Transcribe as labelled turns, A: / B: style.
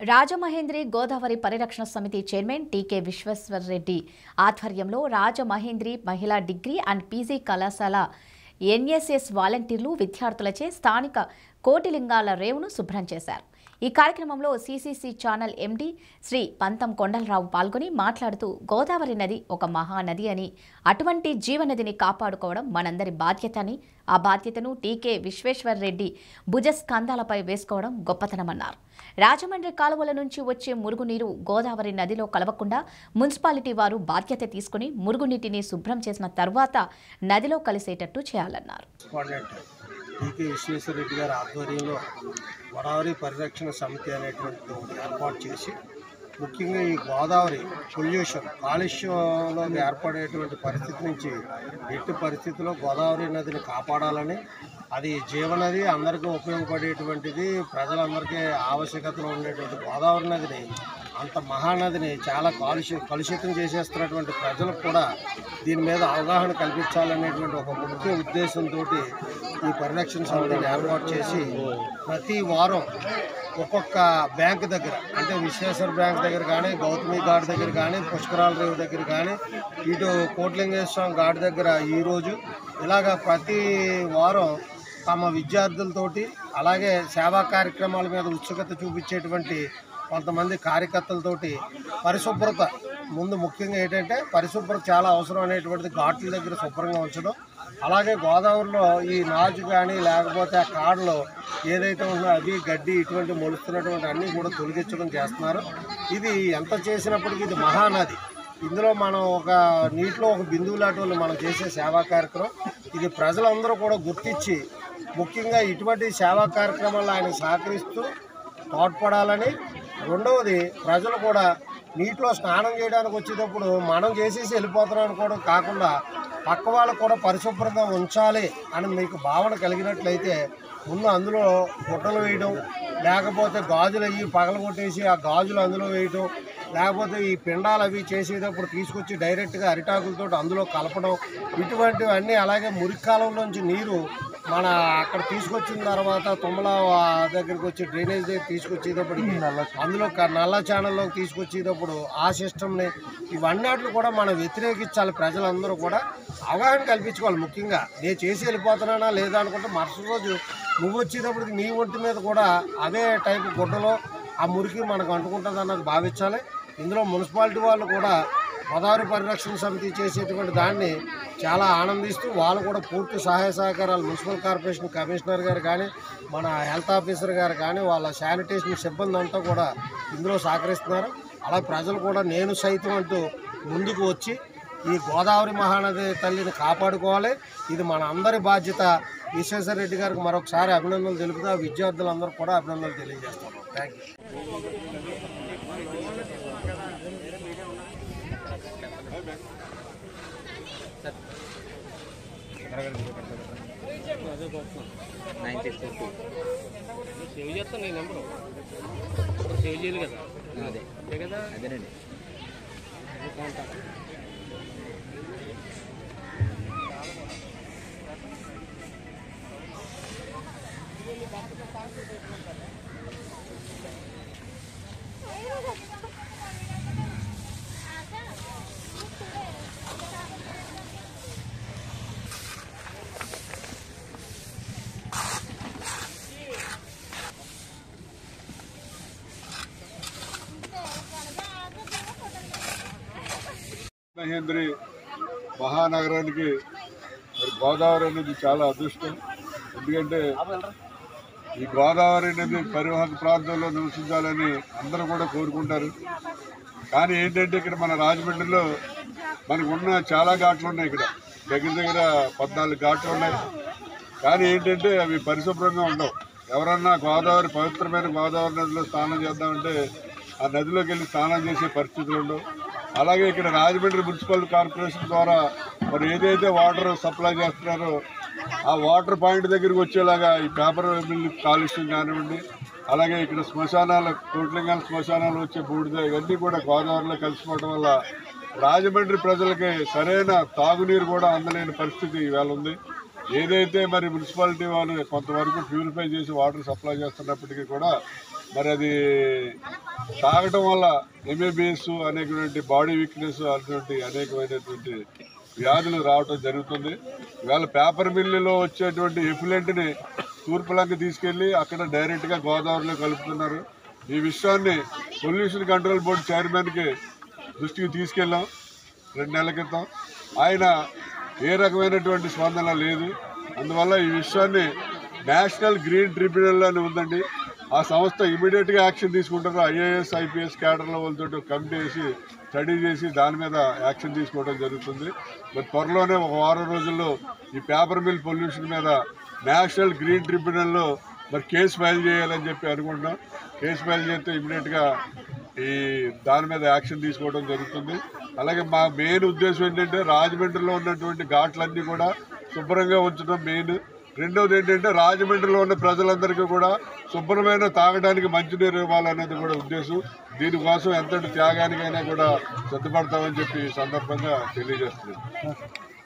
A: రాజమహేంద్రి గోదావరి పరిరక్షణ సమితి చైర్మన్ టీకే విశ్వేశ్వర్ రెడ్డి ఆధ్వర్యంలో రాజమహేంద్రి మహిళా డిగ్రీ అండ్ పీజీ కళాశాల ఎన్ఎస్ఎస్ వాలంటీర్లు విద్యార్థులచే స్థానిక కోటిలింగాల రేవును శుభ్రం చేశారు ఈ కార్యక్రమంలో సీసీసీ ఛానల్ ఎండీ శ్రీ పంతం కొండలరావు పాల్గొని మాట్లాడుతూ గోదావరి నది ఒక మహానది అని అటువంటి జీవనదిని కాపాడుకోవడం మనందరి బాధ్యత అని ఆ బాధ్యతను టీకే విశ్వేశ్వర్ రెడ్డి భుజస్కంధాలపై వేసుకోవడం గొప్పతనమన్నారు రాజమండ్రి కాలువల నుంచి వచ్చే మురుగునీరు గోదావరి నదిలో కలవకుండా మున్సిపాలిటీ వారు బాధ్యత తీసుకుని మురుగునీటిని శుభ్రం చేసిన తర్వాత నదిలో కలిసేటట్టు చేయాలన్నారు
B: కరెస్పాండెంట్ టీకే విశ్వేశ్వర రెడ్డి గారి ఆధ్వర్యంలో గోదావరి పరిరక్షణ సమితి అనేటువంటి ఒకటి ఏర్పాటు చేసి ముఖ్యంగా ఈ గోదావరి పొల్యూషన్ కాలుష్యంలో ఏర్పడేటువంటి పరిస్థితి నుంచి ఎట్టి పరిస్థితుల్లో గోదావరి నదిని కాపాడాలని అది జీవనది అందరికీ ఉపయోగపడేటువంటిది ప్రజలందరికీ ఆవశ్యకతలో ఉండేటువంటి గోదావరి నదిని అంత మహానదిని చాలా కాలుష్య కలుషితం చేసేస్తున్నటువంటి ప్రజలకు కూడా దీని మీద అవగాహన కల్పించాలనేటువంటి ఒక ముఖ్య ఉద్దేశంతో ఈ పరిరక్షణ సమితిని ఏర్పాటు చేసి ప్రతి వారం ఒక్కొక్క బ్యాంక్ దగ్గర అంటే విశ్వేశ్వర బ్యాంక్ దగ్గర కానీ గౌతమి ఘాట్ దగ్గర కానీ పుష్కరాల రేవు దగ్గర కానీ ఇటు కోట్లింగేశ్వరం ఘాట్ దగ్గర ఈరోజు ఇలాగ ప్రతి వారం తమ విద్యార్థులతోటి అలాగే సేవా కార్యక్రమాల మీద ఉత్సుకత చూపించేటువంటి కొంతమంది కార్యకర్తలతోటి పరిశుభ్రత ముందు ముఖ్యంగా ఏంటంటే పరిశుభ్రత చాలా అవసరం అనేటువంటిది ఘాట్ల దగ్గర శుభ్రంగా ఉంచడం అలాగే గోదావరిలో ఈ నాచు కానీ లేకపోతే ఆ కాడలో ఏదైతే ఉందో అది గడ్డి ఇటువంటి మొలుస్తున్నటువంటి అన్నీ కూడా తొలగించడం చేస్తున్నారు ఇది ఎంత చేసినప్పటికీ ఇది మహానది ఇందులో మనం ఒక నీటిలో ఒక బిందువు లాంటి వాళ్ళు మనం చేసే సేవా కార్యక్రమం ఇది ప్రజలందరూ కూడా గుర్తించి ముఖ్యంగా ఇటువంటి సేవా కార్యక్రమాల్లో ఆయన సహకరిస్తూ తోడ్పడాలని రెండవది ప్రజలు కూడా నీటిలో స్నానం చేయడానికి వచ్చేటప్పుడు మనం చేసేసి వెళ్ళిపోతున్నాం అనుకోవడం కాకుండా పక్క వాళ్ళకు కూడా పరిశుభ్రంగా ఉంచాలి అని మీకు భావన కలిగినట్లయితే ముందు అందులో గుట్టలు వేయడం లేకపోతే గాజులు అవి పగలగొట్టేసి ఆ గాజులు అందులో వేయడం లేకపోతే ఈ పిండాలు అవి చేసేటప్పుడు తీసుకొచ్చి డైరెక్ట్గా అరిటాకులతో అందులో కలపడం ఇటువంటివన్నీ అలాగే మురికాలం నుంచి నీరు మన అక్కడ తీసుకొచ్చిన తర్వాత తుమ్మల దగ్గరికి వచ్చి డ్రైనేజ్ దగ్గర తీసుకొచ్చేటప్పటికి అందులో క- నల్ల ఛానల్లోకి తీసుకొచ్చేటప్పుడు ఆ సిస్టమ్ని ఇవన్నీ కూడా మనం వ్యతిరేకించాలి ప్రజలందరూ కూడా అవగాహన కల్పించుకోవాలి ముఖ్యంగా నేను చేసి వెళ్ళిపోతున్నానా లేదా అనుకుంటే మరుసటి రోజు నువ్వు వచ్చేటప్పటికి నీ ఒంటి మీద కూడా అదే టైపు గుడ్డలో ఆ మురికి మనకు అంటుకుంటుంది అన్నది భావించాలి ఇందులో మున్సిపాలిటీ వాళ్ళు కూడా గోదావరి పరిరక్షణ సమితి చేసేటువంటి దాన్ని చాలా ఆనందిస్తూ వాళ్ళు కూడా పూర్తి సహాయ సహకారాలు మున్సిపల్ కార్పొరేషన్ కమిషనర్ గారు కానీ మన హెల్త్ ఆఫీసర్ గారు కానీ వాళ్ళ శానిటేషన్ సిబ్బంది అంతా కూడా ఇందులో సహకరిస్తున్నారు అలా ప్రజలు కూడా నేను సైతం అంటూ ముందుకు వచ్చి ఈ గోదావరి మహానది తల్లిని కాపాడుకోవాలి ఇది మన అందరి బాధ్యత విశ్వేశ్వర రెడ్డి గారికి మరొకసారి అభినందనలు తెలుపుతా విద్యార్థులందరూ కూడా అభినందనలు తెలియజేస్తాను థ్యాంక్ యూ
C: సేవ్ చేస్తాను నీ నెంబరు సేవ్ చేయాలి కదా
D: అదే
C: అంతే కదా
D: అదేనండి
E: మహేంద్రి మహానగరానికి మరి గోదావరి అనేది చాలా అదృష్టం ఎందుకంటే ఈ గోదావరి అనేది పరివాహక ప్రాంతంలో నివసించాలని అందరూ కూడా కోరుకుంటారు కానీ ఏంటంటే ఇక్కడ మన రాజమండ్రిలో మనకు ఉన్న చాలా ఘాట్లు ఉన్నాయి ఇక్కడ దగ్గర దగ్గర పద్నాలుగు ఘాట్లు ఉన్నాయి కానీ ఏంటంటే అవి పరిశుభ్రంగా ఉండవు ఎవరన్నా గోదావరి పవిత్రమైన గోదావరి నదిలో స్నానం చేద్దామంటే ఆ నదిలోకి వెళ్ళి స్నానం చేసే పరిస్థితులు ఉండవు అలాగే ఇక్కడ రాజమండ్రి మున్సిపల్ కార్పొరేషన్ ద్వారా మరి ఏదైతే వాటర్ సప్లై చేస్తున్నారో ఆ వాటర్ పాయింట్ దగ్గరికి వచ్చేలాగా ఈ పేపర్ మిల్లు కాలుష్యం కానివ్వండి అలాగే ఇక్కడ శ్మశానాల కోట్లింగాల శ్మశానాలు వచ్చే బూడిద ఇవన్నీ కూడా గోదావరిలో కలిసిపోవడం వల్ల రాజమండ్రి ప్రజలకి సరైన తాగునీరు కూడా అందలేని పరిస్థితి ఇవాళ ఉంది ఏదైతే మరి మున్సిపాలిటీ వాళ్ళు కొంతవరకు ప్యూరిఫై చేసి వాటర్ సప్లై చేస్తున్నప్పటికీ కూడా మరి అది తాగటం వల్ల ఎంఏబిఎస్ అనేకటువంటి బాడీ వీక్నెస్ అటువంటి అనేకమైనటువంటి వ్యాధులు రావటం జరుగుతుంది ఇవాళ పేపర్ మిల్లులో వచ్చేటువంటి ఎఫ్లెంట్ని తూర్పులంక తీసుకెళ్ళి అక్కడ డైరెక్ట్గా గోదావరిలో కలుపుతున్నారు ఈ విషయాన్ని పొల్యూషన్ కంట్రోల్ బోర్డు చైర్మన్కి దృష్టికి తీసుకెళ్ళాం రెండు నెలల క్రితం ఆయన ఏ రకమైనటువంటి స్పందన లేదు అందువల్ల ఈ విషయాన్ని నేషనల్ గ్రీన్ ట్రిబ్యునల్ అని ఉందండి ఆ సంస్థ ఇమీడియట్గా యాక్షన్ తీసుకుంటారు ఐఏఎస్ ఐపీఎస్ క్యాడర్ల వాళ్ళతో కమిటీ వేసి స్టడీ చేసి దాని మీద యాక్షన్ తీసుకోవడం జరుగుతుంది మరి త్వరలోనే ఒక వారం రోజుల్లో ఈ పేపర్ మిల్ పొల్యూషన్ మీద నేషనల్ గ్రీన్ ట్రిబ్యునల్లో మరి కేసు ఫైల్ చేయాలని చెప్పి అనుకుంటున్నాం కేసు ఫైల్ చేస్తే ఇమీడియట్గా ఈ దాని మీద యాక్షన్ తీసుకోవడం జరుగుతుంది అలాగే మా మెయిన్ ఉద్దేశం ఏంటంటే రాజమండ్రిలో ఉన్నటువంటి ఘాట్లన్నీ కూడా శుభ్రంగా ఉంచడం మెయిన్ రెండవది ఏంటంటే రాజమండ్రిలో ఉన్న ప్రజలందరికీ కూడా శుభ్రమైన తాగడానికి మంచినీరు ఇవ్వాలనేది కూడా ఉద్దేశం దీనికోసం ఎంతటి త్యాగానికైనా కూడా సిద్ధపడతామని చెప్పి ఈ సందర్భంగా తెలియజేస్తున్నాను